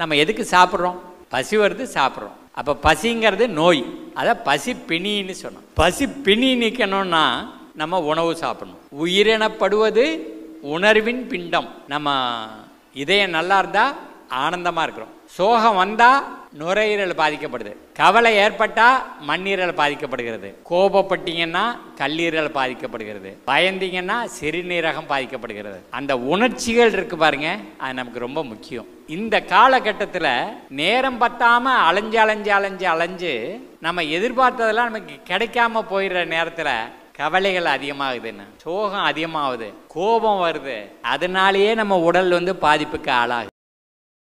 நம்ம எதுக்கு சாப்பிட்றோம் பசி வருது சாப்பிட்றோம் அப்போ பசிங்கிறது நோய் அதை பசி பிணின்னு சொன்னோம் பசி பிணி நிற்கணும்னா நம்ம உணவு சாப்பிடணும் உயிரினப்படுவது உணர்வின் பிண்டம் நம்ம இதயம் நல்லா இருந்தா ஆனந்தமா இருக்கிறோம் சோகம் வந்தா நுரையீரல் பாதிக்கப்படுது கவலை ஏற்பட்டா மண்ணீரல் பாதிக்கப்படுகிறது கோபப்பட்டீங்கன்னா கல்லீரல் பாதிக்கப்படுகிறது பயந்தீங்கன்னா சிறுநீரகம் பாதிக்கப்படுகிறது அந்த உணர்ச்சிகள் இருக்கு பாருங்க அது நமக்கு ரொம்ப முக்கியம் இந்த காலகட்டத்தில் நேரம் பத்தாம அலைஞ்சு அலைஞ்சு அலைஞ்சு அலைஞ்சு நம்ம எதிர்பார்த்ததெல்லாம் நமக்கு கிடைக்காம போயிடுற நேரத்தில் கவலைகள் அதிகமாகுதுன்னு சோகம் அதிகமாகுது கோபம் வருது அதனாலேயே நம்ம உடல் வந்து பாதிப்புக்கு ஆளாகுது